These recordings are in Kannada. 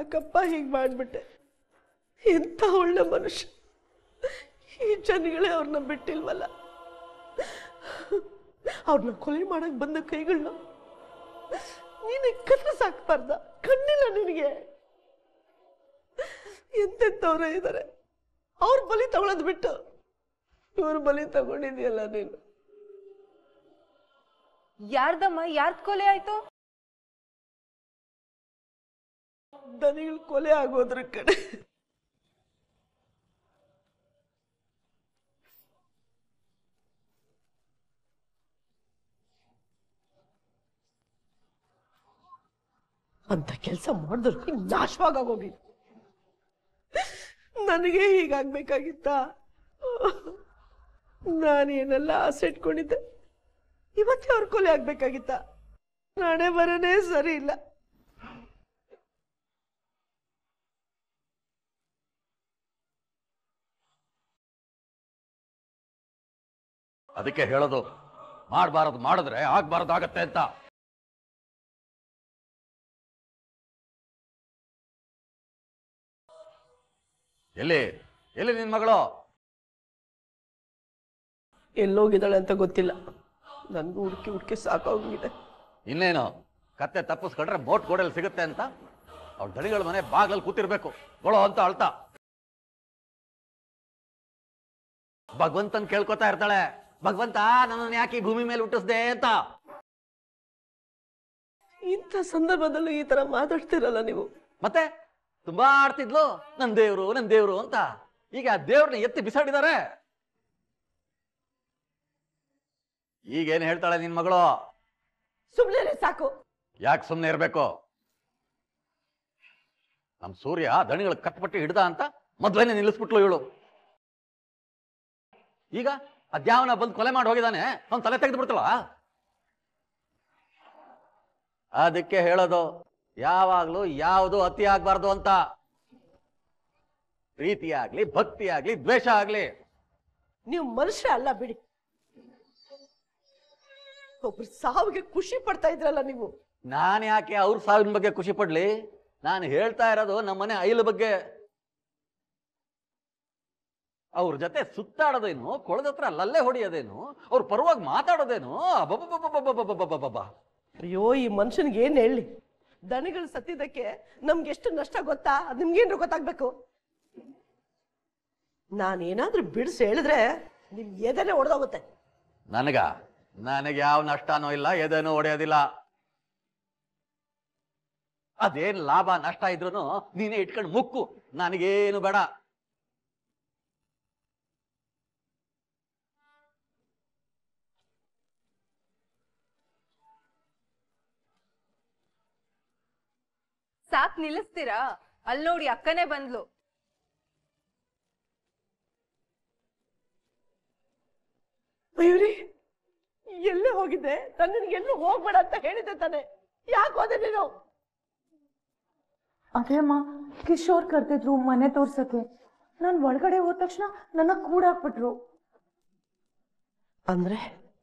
ಯಾಕಪ್ಪ ಹೀಗೆ ಮಾಡಿಬಿಟ್ಟೆ ಎಂಥ ಒಳ್ಳೆ ಮನುಷ್ಯ ಈ ಜನಗಳೇ ಅವ್ರನ್ನ ಬಿಟ್ಟಿಲ್ವಲ್ಲ ಅವ್ರನ್ನ ಕೊಲೆ ಮಾಡಕ್ ಬಂದ ಕೈಗಳನ್ನ ನೀನು ಕತ್ತರಿಸಾಕ್ಬಾರ್ದ ಕಣ್ಣಿಲ್ಲ ನಿನಗೆ ಎಂತೆಂಥವ್ರೆ ಇದ್ದಾರೆ ಅವ್ರ ಬಲಿ ತಗೊಳೋದು ಬಿಟ್ಟು ಇವ್ರ ಬಲಿ ತಗೊಂಡಿದ್ಯಲ್ಲ ನೀನು ಯಾರ್ದಮ್ಮ ಯಾರ್ದ್ ಕೊಲೆ ಆಯ್ತು ದನಿಗಳು ಕೊಲೆ ಆಗೋದ್ರ ಕಡೆ ಅಂತ ಕೆಲಸ ಮಾಡಿದ್ರು ಹಿಂಗ್ ನಾಶವಾಗಿ ಆಗೋಗಿ ನನಗೆ ಹೀಗಾಗ್ಬೇಕಾಗಿತ್ತ ನಾನೇನೆಲ್ಲ ಆಸೆ ಇಟ್ಕೊಂಡಿದ್ದೆ ಇವತ್ತೇ ಅವ್ರ ಕೊಲೆ ಆಗ್ಬೇಕಾಗಿತ್ತ ನಾಳೆ ಬರನೇ ಸರಿ ಇಲ್ಲ ಅದಕ್ಕೆ ಹೇಳೋದು ಮಾಡಬಾರದು ಮಾಡಿದ್ರೆ ಆಗ್ಬಾರ್ದಾಗತ್ತೆ ಅಂತ ಎಲ್ಲಿ ಎಲ್ಲಿ ನಿನ್ ಮಗಳು ಎಲ್ಲೋಗಿದ್ದಾಳೆ ಅಂತ ಗೊತ್ತಿಲ್ಲ ನನಗೂ ಹುಡುಕಿ ಹುಡುಕಿ ಸಾಕಾಗೋಗಿದೆ ಇನ್ನೇನು ಕತ್ತೆ ತಪ್ಪಿಸ್ಕೊಂಡ್ರೆ ಬೋಟ್ ಗೋಡೆಯಲ್ಲಿ ಸಿಗುತ್ತೆ ಅಂತ ಅವ್ರ ದಣಿಗಳ ಮನೆ ಬಾಗ್ಲಲ್ಲಿ ಕೂತಿರ್ಬೇಕು ಗೊಳೋ ಅಂತ ಅಳ್ತಾ ಭಗವಂತನ್ ಕೇಳ್ಕೊತಾ ಇರ್ತಾಳೆ ಭಗವಂತ ನನ್ನನ್ನು ಯಾಕೆ ಈ ಭೂಮಿ ಮೇಲೆ ಹುಟ್ಟಿಸ್ದೆ ಅಂತ ಇಂಥ ಸಂದರ್ಭದಲ್ಲೂ ಈ ತರ ಮಾತಾಡ್ತಿರಲ್ಲ ನೀವು ಮತ್ತೆ ತುಂಬಾ ಆಡ್ತಿದ್ಲು ನನ್ ದೇವ್ರು ನನ್ ದೇವ್ರು ಅಂತ ಈಗ ಆ ದೇವ್ರನ್ನ ಎತ್ತಿ ಬಿಸಾಡಿದ್ದಾರೆ ಈಗೇನ್ ಹೇಳ್ತಾಳೆ ನಿನ್ ಮಗಳು ಸುಮ್ಮನೆ ಸಾಕು ಯಾಕೆ ಸುಮ್ಮನೆ ಇರಬೇಕು ನಮ್ ಸೂರ್ಯ ದಣಿಗಳು ಕಟ್ಪಟ್ಟಿ ಹಿಡ್ದ ಅಂತ ಮೊದ್ಲೇನೆ ನಿಲ್ಲಿಸ್ಬಿಟ್ಲು ಇವಳು ಈಗ ಅದ್ಯಾವನ ಬಂದು ಕೊಲೆ ಮಾಡಿ ಹೋಗಿದಾನೆ ಅವ್ನ್ ತಲೆ ತೆಗೆದು ಬಿಡ್ತಳ ಅದಕ್ಕೆ ಹೇಳೋದು ಯಾವಾಗ್ಲೂ ಯಾವುದು ಅತಿ ಆಗ್ಬಾರ್ದು ಅಂತ ಪ್ರೀತಿ ಆಗ್ಲಿ ಭಕ್ತಿ ಆಗ್ಲಿ ದ್ವೇಷ ಆಗ್ಲಿ ನೀವು ಮನುಷ್ಯ ಅಲ್ಲ ಬಿಡಿ ಒಬ್ರು ಸಾವಿಗೆ ಖುಷಿ ಪಡ್ತಾ ಇದ್ರಲ್ಲ ನೀವು ನಾನ್ ಯಾಕೆ ಅವ್ರ ಸಾವಿನ ಬಗ್ಗೆ ಖುಷಿ ಪಡ್ಲಿ ನಾನು ಹೇಳ್ತಾ ಇರೋದು ನಮ್ಮನೆ ಐಲ ಬಗ್ಗೆ ಅವ್ರ ಜೊತೆ ಸುತ್ತಾಡೋದೇನು ಕೊಳದತ್ರ ಅಲ್ಲಲ್ಲೇ ಹೊಡಿಯೋದೇನು ಅವ್ರ ಪರವಾಗಿ ಮಾತಾಡೋದೇನು ಅಬ್ಬಬ್ಬಬ್ಬಬ್ಬಬ್ಬಬ್ಬಬ್ಬಬ್ಬಬ್ಬ. ಅಯ್ಯೋ ಈ ಮನುಷ್ಯನ್ಗೆ ಏನ್ ಹೇಳಿ ದಣಿಗಳು ಸತ್ತಿದ್ದಕ್ಕೆ ನಮ್ಗೆ ಎಷ್ಟು ನಷ್ಟ ಗೊತ್ತಾ ಅದ್ ನಿಮ್ಗೇನ್ರು ಗೊತ್ತಾಗ್ಬೇಕು ನಾನೇನಾದ್ರೂ ಬಿಡಿಸಿ ಹೇಳಿದ್ರೆ ನಿಮ್ ಎದೆನೆ ಹೊಡೆದೋಗುತ್ತೆ ನನಗ ನನಗೆ ಯಾವ ನಷ್ಟನೂ ಇಲ್ಲ ಎದೇನೂ ಹೊಡೆಯೋದಿಲ್ಲ ಅದೇನ್ ಲಾಭ ನಷ್ಟ ಇದ್ರು ನೀನೇ ಇಟ್ಕೊಂಡು ಮುಕ್ಕು ನನಗೇನು ಬೇಡ ಸಾಕ್ ನಿಲ್ಲಿಸ್ತೀರಾ ಅಲ್ ನೋಡಿ ಅಕ್ಕನೇ ಬಂದ್ಲು ಮಯೂರಿ ಎಲ್ಲೇ ಹೋಗಿದ್ದೆ ನಾನು ನಿನ್ಗೆ ಎಲ್ಲೂ ಹೋಗ್ಬೇಡ ಅಂತ ಹೇಳಿದ್ದೆ ತಾನೆ ಯಾಕೆ ಹೋದೆ ನೀನು ಅದೇ ಅಮ್ಮ ಕಿಶೋರ್ ಕರ್ತಿದ್ರು ಮನೆ ತೋರ್ಸಕ್ಕೆ ನಾನು ಒಳಗಡೆ ಹೋದ ತಕ್ಷಣ ನನ್ನ ಕೂಡಾಕ್ಬಿಟ್ರು ಅಂದ್ರೆ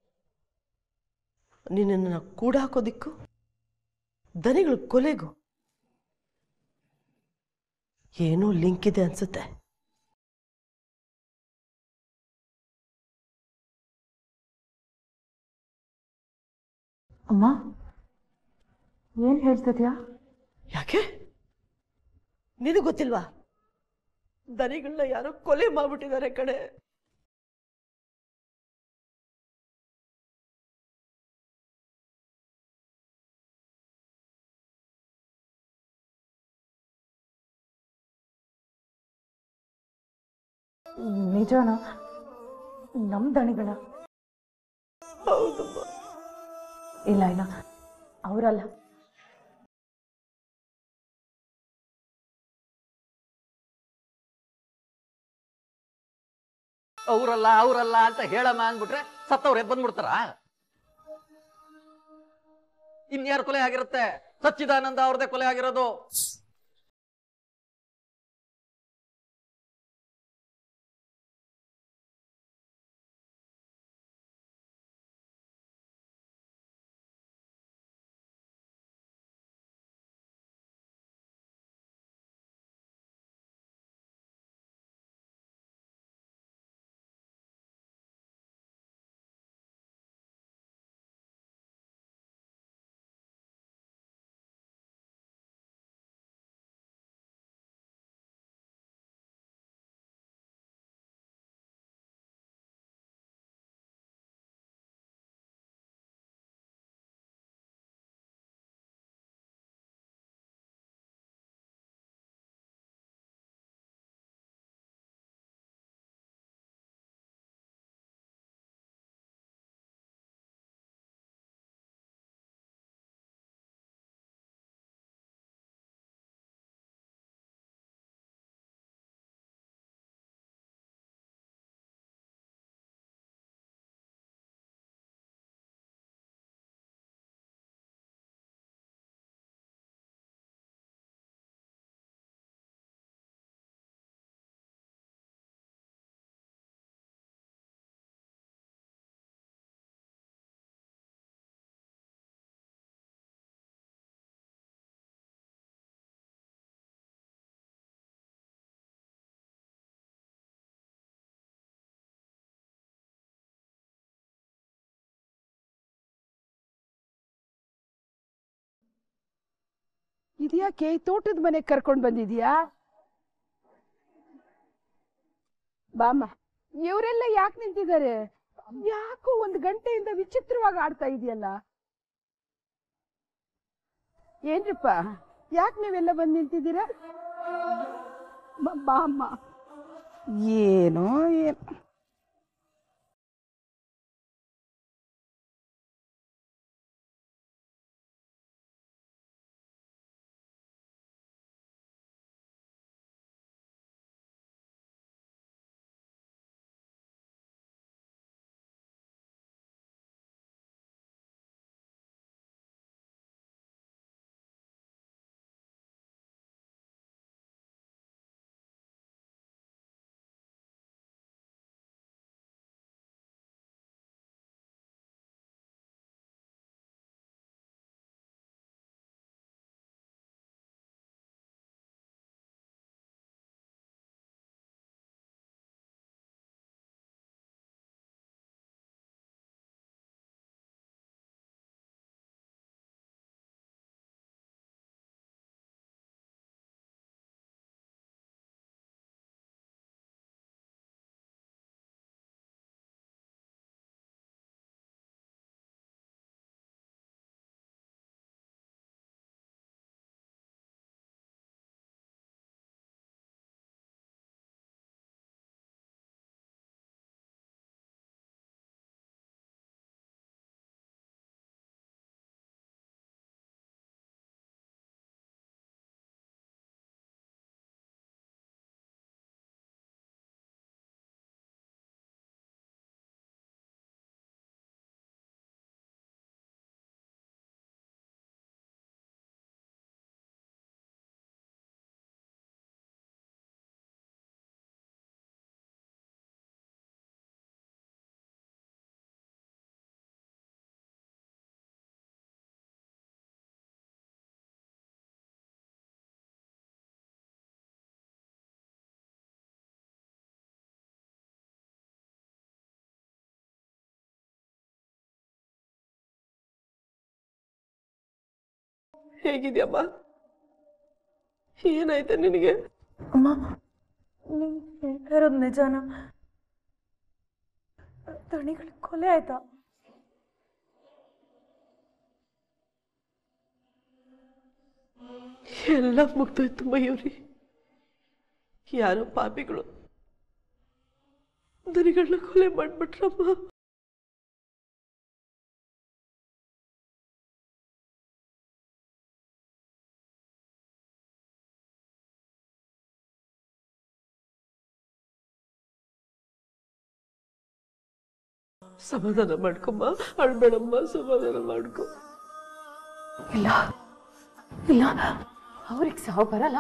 ನಿನ್ನನ್ನು ಕೂಡ ಹಾಕೋದಿಕ್ಕು ದನಿಗಳು ಕೊಲೆಗೂ ಏನೋ ಲಿಂಕ್ ಇದೆ ಅನ್ಸುತ್ತೆ ಅಮ್ಮ ಏನ್ ಹೇಳ್ತಿದ್ಯಾ ಯಾಕೆ ನಿನಗೆ ಗೊತ್ತಿಲ್ವಾ ದನಿಗಳನ್ನ ಯಾರೋ ಕೊಲೆ ಮಾಡ್ಬಿಟ್ಟಿದ್ದಾರೆ ಕಡೆ ನಿಜಾನ ನಮ್ ದಣಿಗಳ ಹೌದಮ್ಮ ಇಲ್ಲ ಇಲ್ಲ ಅವರಲ್ಲ ಅವ್ರಲ್ಲ ಅವ್ರಲ್ಲ ಅಂತ ಹೇಳಮ್ಮ ಅಂದ್ಬಿಟ್ರೆ ಸತ್ತವ್ರು ಎದ್ ಬಂದ್ಬಿಡ್ತಾರ ಇನ್ಯಾರು ಕೊಲೆ ಆಗಿರುತ್ತೆ ಸಚ್ಚಿದಾನಂದ ಅವ್ರದೇ ಕೊಲೆ ಆಗಿರೋದು ಇದ್ಯಾಕೆ ತೋಟದ ಮನೆಗೆ ಕರ್ಕೊಂಡು ಬಂದಿದ್ಯಾ ಬಾಮ್ಮ ಇವರೆಲ್ಲ ಯಾಕೆ ನಿಂತಿದ್ದಾರೆ ಯಾಕೋ ಒಂದು ಗಂಟೆಯಿಂದ ವಿಚಿತ್ರವಾಗಿ ಆಡ್ತಾ ಇದೆಯಲ್ಲ ಏನ್ರಪ್ಪ ಯಾಕೆ ನೀವೆಲ್ಲ ಬಂದು ನಿಂತಿದ್ದೀರಾ ಬ- ಬಾಮ್ಮ ಏನೋ ಏನು ಹೇಗಿದ್ಯಮ್ಮ ಏನಾಯ್ತು ನಿನಗೆ ಅಮ್ಮ ನೀನ್ ಹೇಳ್ತಾ ಇರೋದು ನಿಜಾನ ದಣಿಗಳ ಕೊಲೆ ಆಯ್ತಾ ಎಲ್ಲ ಮುಗ್ದೋಯ್ತು ಮಯೂರಿ ಯಾರೋ ಪಾಪಿಗಳು ದನಿಗಳನ್ನ ಕೊಲೆ ಮಾಡ್ಬಿಟ್ರಮ್ಮ ಸಮಾಧಾನ ಮಾಡ್ಕೊಮ್ಮ ಅಳ್ಬೇಡಮ್ಮ ಸಮಾಧಾನ ಮಾಡ್ಕೊ ಇಲ್ಲ ಇಲ್ಲ ಅವ್ರಿಗೆ ಸಾವು ಬರಲ್ಲ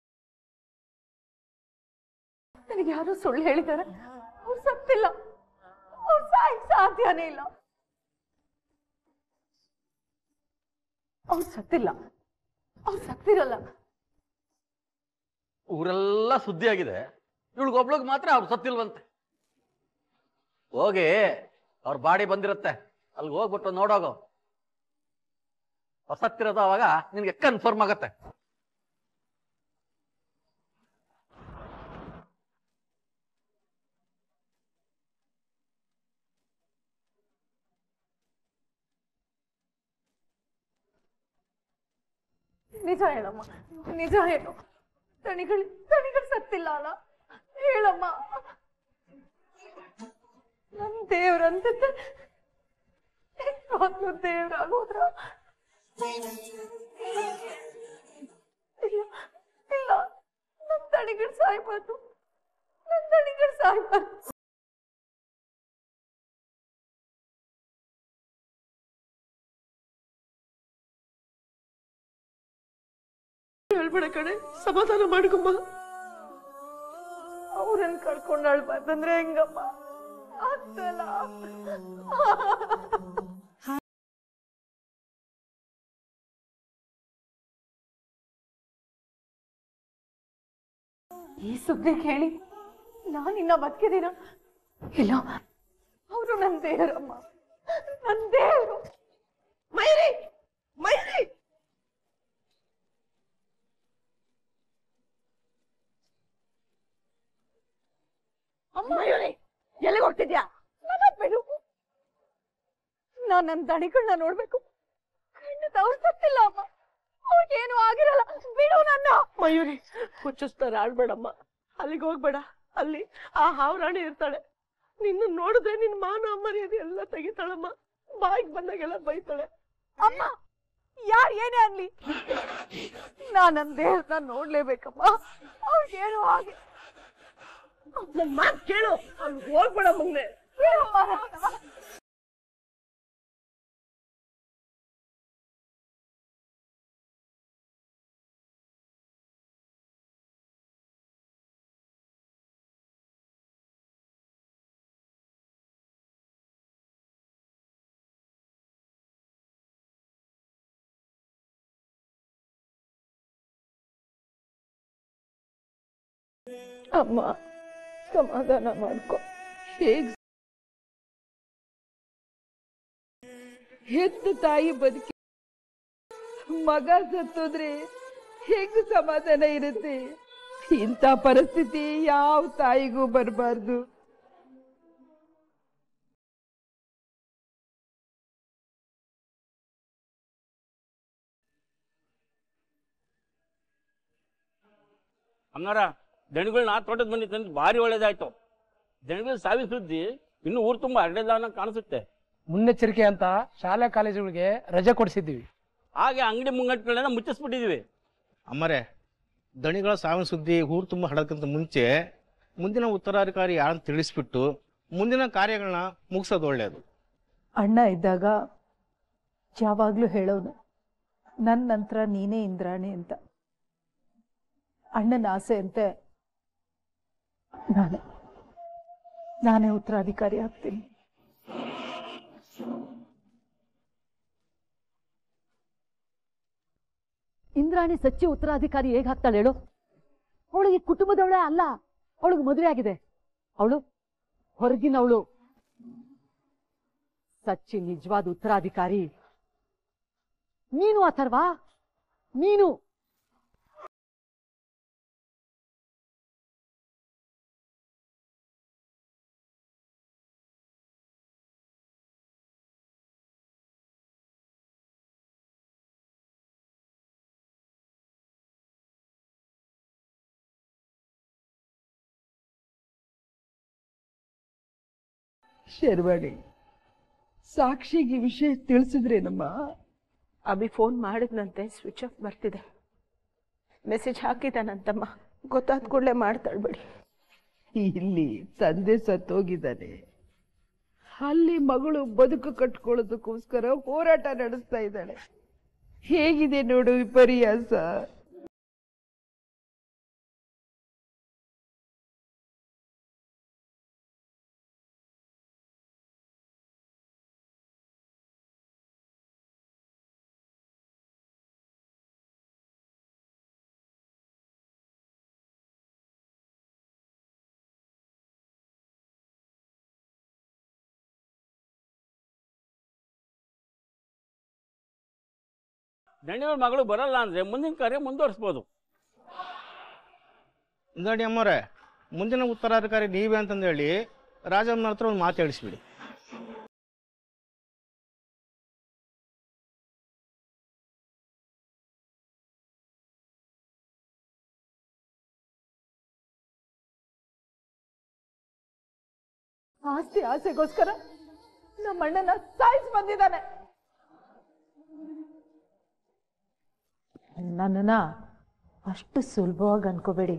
ನನಗೆ ಯಾರೋ ಸುಳ್ಳು ಹೇಳಿದ್ದಾರೆ ಅವ್ರು ಸತ್ತಿಲ್ಲ ಅವ್ರು ಸಾಯಕ್ ಸಾಧ್ಯನೇ ಇಲ್ಲ ಅವ್ರು ಸತ್ತಿಲ್ಲ ಅವ್ರು ಸತ್ತಿರಲ್ಲ ಊರೆಲ್ಲ ಸುದ್ದಿ ಆಗಿದೆ ಇವಳಿಗೊಬ್ಳಿಗೆ ಮಾತ್ರ ಅವ್ರು ಸತ್ತಿಲ್ವಂತೆ ಹೋಗಿ ಅವ್ರ ಬಾಡಿ ಬಂದಿರತ್ತೆ ಅಲ್ಲಿಗೆ ಹೋಗ್ಬಿಟ್ಟು ನೋಡೋಗು ಅವ್ರ್ ಸತ್ತಿರೋದು ಅವಾಗ ನಿನ್ಗೆ ಕನ್ಫರ್ಮ್ ಆಗತ್ತೆ ನಿಜ ಹೇಳಮ್ಮ ನಿಜ ಹೇಳು ತಣಿಗಳು ತಣಿಗಳು ಸತ್ತಿಲ್ಲ ಅಲ್ಲ ಹೇಳಮ್ಮ ನನ್ ದೇವ್ರಂತ ದೇವ್ರಾಗೋದ್ರ ಇಲ್ಲ ಇಲ್ಲ ನನ್ ತಣಿಗಳು ಸಾಯ್ಬಾರ್ದು ನನ್ ತಣಿಗಳು ಸಾಯ್ಬಾರ್ದು ಹೇಳ್ಬೇಡ ಕಣೆ ಸಮಾಧಾನ ಮಾಡ್ಕೊಮ್ಮ ಅವ್ರನ್ನ ಕಳ್ಕೊಂಡು ಅಳ್ಬಾರ್ದಂದ್ರೆ ಹೆಂಗಮ್ಮ ಆಗ್ತಲ್ಲ ಈ ಸುದ್ದಿ ಕೇಳಿ ನಾನಿನ್ನ ಬದುಕಿದ್ದೀನ ಇಲ್ಲ ಅವರು ನನ್ನ ದೇವರಮ್ಮ ನನ್ನ ದೇವರು ಮೈರಿ ಮೈರಿ ಮಯೂರಿ ಎಲ್ಲಿಗೆ ಹೋಗ್ತಿದ್ಯಾ ನನ್ನ ಬಿಡು ನಾನ್ ನನ್ ದಣಿಗಳನ್ನ ನೋಡ್ಬೇಕು ಖಂಡಿತ ಅವ್ರು ಸತ್ತಿಲ್ಲ ಅಮ್ಮ ಅವ್ರಿಗೇನು ಆಗಿರಲ್ಲ ಬಿಡು ನನ್ನ ಮಯೂರಿ ಹುಚ್ಚಿಸ್ತಾರೆ ಆಡ್ಬೇಡಮ್ಮ ಅಲ್ಲಿಗೆ ಹೋಗ್ಬೇಡ ಅಲ್ಲಿ ಆ ಹಾವರಾಣಿ ಇರ್ತಾಳೆ ನಿನ್ನ ನೋಡಿದ್ರೆ ನಿನ್ ಮಾನ ಮರ್ಯಾದೆ ಎಲ್ಲ ತೆಗಿತಾಳಮ್ಮ ಬಾಯಿಗೆ ಬಂದಾಗೆಲ್ಲ ಬೈತಾಳೆ ಅಮ್ಮ ಯಾರ್ ಏನೇ ಅನ್ಲಿ ನಾನ್ ನನ್ ದೇಹನ ನೋಡ್ಲೇಬೇಕಮ್ಮ ಅವ್ರಿಗೇನು ಆಗಿ ನನ್ ಮಾತ್ ಕೇಳು ಅಲ್ಲಿ ಹೋಗ್ಬೇಡ ಮಗ್ನೆ ಬಿಡಮ್ಮ ನನ್ನ. ಅಮ್ಮ ಸಮಾಧಾನ ಮಾಡ್ಕೊ ಹೇಗ್ ಹೆತ್ತ ತಾಯಿ ಬದುಕಿ ಮಗ ಸತ್ತೋದ್ರೆ ಹೆಂಗ್ ಸಮಾಧಾನ ಇರುತ್ತೆ ಇಂಥ ಪರಿಸ್ಥಿತಿ ಯಾವ ತಾಯಿಗೂ ಬರಬಾರ್ದು ಹಂಗಾರ ದಣಿಗಳನ್ನ ತೋಟದ ಮನೆ ತಂದು ಭಾರಿ ಒಳ್ಳೇದಾಯ್ತು ದಣಿಗಳ ಸಾವಿನ ಸುದ್ದಿ ಇನ್ನು ಊರು ತುಂಬ ಹರಡಿಲ್ಲ ಕಾಣಿಸುತ್ತೆ ಮುನ್ನೆಚ್ಚರಿಕೆ ಅಂತ ಶಾಲಾ ಕಾಲೇಜುಗಳಿಗೆ ರಜೆ ಕೊಡಿಸಿದ್ದೀವಿ ಹಾಗೆ ಅಂಗಡಿ ಮುಂಗಟ್ಟುಗಳನ್ನ ಮುಚ್ಚಿಸ್ಬಿಟ್ಟಿದ್ವಿ ಅಮ್ಮರೇ ದಣಿಗಳ ಸಾವಿನ ಸುದ್ದಿ ಊರು ತುಂಬ ಹರಡೋದಕ್ಕಿಂತ ಮುಂಚೆ ಮುಂದಿನ ಉತ್ತರಾಧಿಕಾರಿ ಯಾರನ್ನು ತಿಳಿಸ್ಬಿಟ್ಟು ಮುಂದಿನ ಕಾರ್ಯಗಳನ್ನ ಮುಗಿಸೋದು ಒಳ್ಳೆಯದು ಅಣ್ಣ ಇದ್ದಾಗ ಯಾವಾಗ್ಲೂ ಹೇಳೋನು ನನ್ನ ನಂತರ ನೀನೇ ಇಂದ್ರಾಣಿ ಅಂತ ಅಣ್ಣನ ಆಸೆ ಅಂತೆ ನಾನೇ ನಾನೇ ಉತ್ತರಾಧಿಕಾರಿ ಆಗ್ತೀನಿ ಇಂದ್ರಾಣಿ ಸಚ್ಚಿ ಉತ್ತರಾಧಿಕಾರಿ ಹೇಗ್ ಹಾಕ್ತಾಳೆ ಹೇಳು ಅವಳಿಗೆ ಕುಟುಂಬದವಳೇ ಅಲ್ಲ ಅವಳಿಗೆ ಮದುವೆ ಆಗಿದೆ ಅವಳು ಹೊರಗಿನವಳು ಸಚ್ಚಿ ನಿಜವಾದ ಉತ್ತರಾಧಿಕಾರಿ ನೀನು ಅಥರ್ವಾ ನೀನು ಶರ್ವಾಣಿ ಸಾಕ್ಷಿಗೆ ಈ ವಿಷಯ ತಿಳಿಸಿದ್ರೇನಮ್ಮ ಅಭಿ ಫೋನ್ ಮಾಡಿದ್ನಂತೆ ಸ್ವಿಚ್ ಆಫ್ ಬರ್ತಿದೆ ಮೆಸೇಜ್ ಹಾಕಿದಾನಂತಮ್ಮ ಗೊತ್ತಾದ ಕೂಡಲೇ ಮಾಡ್ತಾಳ್ಬೇಡಿ ಇಲ್ಲಿ ತಂದೆ ಸತ್ತೋಗಿದ್ದಾನೆ ಅಲ್ಲಿ ಮಗಳು ಬದುಕು ಕಟ್ಕೊಳ್ಳೋದಕ್ಕೋಸ್ಕರ ಹೋರಾಟ ನಡೆಸ್ತಾ ಇದ್ದಾಳೆ ಹೇಗಿದೆ ನೋಡು ವಿಪರ್ಯಾಸ ದಣಿಗಳ ಮಗಳು ಬರಲ್ಲ ಅಂದ್ರೆ ಮುಂದಿನ ಕಾರ್ಯ ಮುಂದುವರಿಸ್ಬೋದು ನೋಡಿ ಅಮ್ಮರೇ ಮುಂದಿನ ಉತ್ತರಾಧಿಕಾರಿ ನೀವೇ ಅಂತಂದೇಳಿ ರಾಜಮ್ಮನ ಹತ್ರ ಒಂದು ಮಾತು ಹೇಳಿಸ್ಬಿಡಿ ಆಸ್ತಿ ಆಸೆಗೋಸ್ಕರ ನಮ್ಮ ಅಣ್ಣನ ಸಾಯಿಸಿ ಬಂದಿದ್ದಾನೆ ನನ್ನನ್ನ ಅಷ್ಟು ಸುಲಭವಾಗಿ ಅನ್ಕೋಬೇಡಿ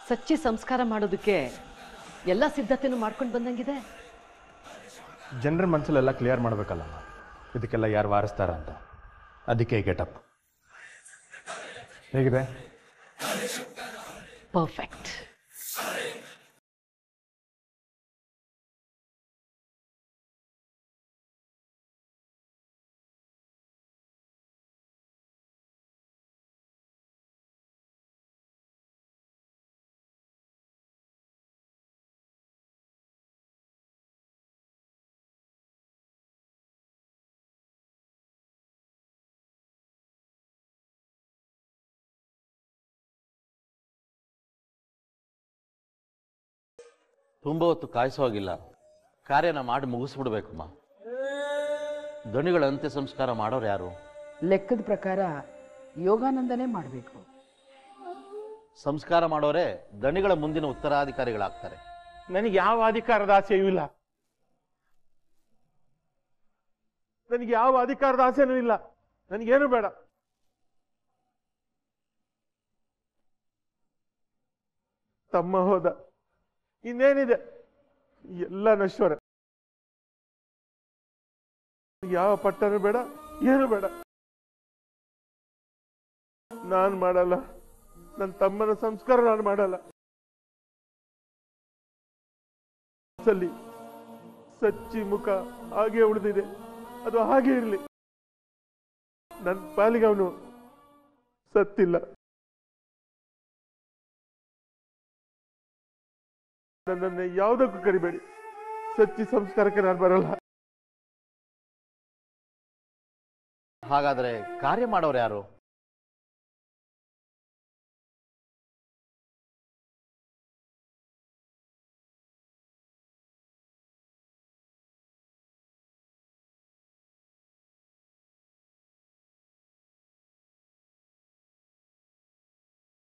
ಸಚ್ಚಿ ಸಂಸ್ಕಾರ ಮಾಡೋದಕ್ಕೆ ಎಲ್ಲ ಸಿದ್ಧತೆನೂ ಮಾಡ್ಕೊಂಡು ಬಂದಂಗಿದೆ ಜನರ ಮನಸ್ಸಲ್ಲೆಲ್ಲ ಕ್ಲಿಯರ್ ಮಾಡಬೇಕಲ್ಲ ಇದಕ್ಕೆಲ್ಲ ಯಾರು ವಾರಿಸ್ತಾರ ಅಂತ ಅದಕ್ಕೆ ಗೆಟಪ್ ಹೇಗಿದೆ ಪರ್ಫೆಕ್ಟ್ ತುಂಬ ಹೊತ್ತು ಕಾಯಿಸೋ ಹಾಗಿಲ್ಲ ಕಾರ್ಯನ ಮಾಡಿ ಮುಗಿಸ್ಬಿಡ್ಬೇಕಮ್ಮ ದಣಿಗಳ ಅಂತ್ಯ ಸಂಸ್ಕಾರ ಮಾಡೋರು ಯಾರು ಲೆಕ್ಕದ ಪ್ರಕಾರ ಯೋಗಾನಂದನೇ ಮಾಡಬೇಕು ಸಂಸ್ಕಾರ ಮಾಡೋರೇ ದಣಿಗಳ ಮುಂದಿನ ಉತ್ತರಾಧಿಕಾರಿಗಳಾಗ್ತಾರೆ ನನಗೆ ಯಾವ ಅಧಿಕಾರದ ಆಸೆಯೂ ಇಲ್ಲ ನನಗೆ ಯಾವ ಅಧಿಕಾರದ ಆಸೆನೂ ಇಲ್ಲ ನನಗೇನು ಬೇಡ ತಮ್ಮ ಹೋದ ಇನ್ನೇನಿದೆ ಎಲ್ಲ ನಶ್ವರ ಯಾವ ಪಟ್ಟನೂ ಬೇಡ ಏನು ಬೇಡ ನಾನು ಮಾಡಲ್ಲ ನನ್ನ ತಮ್ಮನ ಸಂಸ್ಕಾರ ನಾನು ಮಾಡಲ್ಲ ಸಲ್ಲಿ ಸಚ್ಚಿ ಮುಖ ಹಾಗೆ ಉಳಿದಿದೆ ಅದು ಹಾಗೆ ಇರಲಿ ನನ್ನ ಪಾಲಿಗೆ ಅವನು ಸತ್ತಿಲ್ಲ ನನ್ನನ್ನು ಯಾವುದಕ್ಕೂ ಕರಿಬೇಡಿ ಸಚ್ಚಿ ಸಂಸ್ಕಾರಕ್ಕೆ ನಾನು ಬರಲ್ಲ ಹಾಗಾದ್ರೆ ಕಾರ್ಯ ಮಾಡೋರು ಯಾರು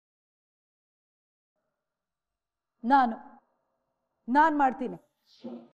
ನಾನು ನಾನು ಮಾಡ್ತೀನಿ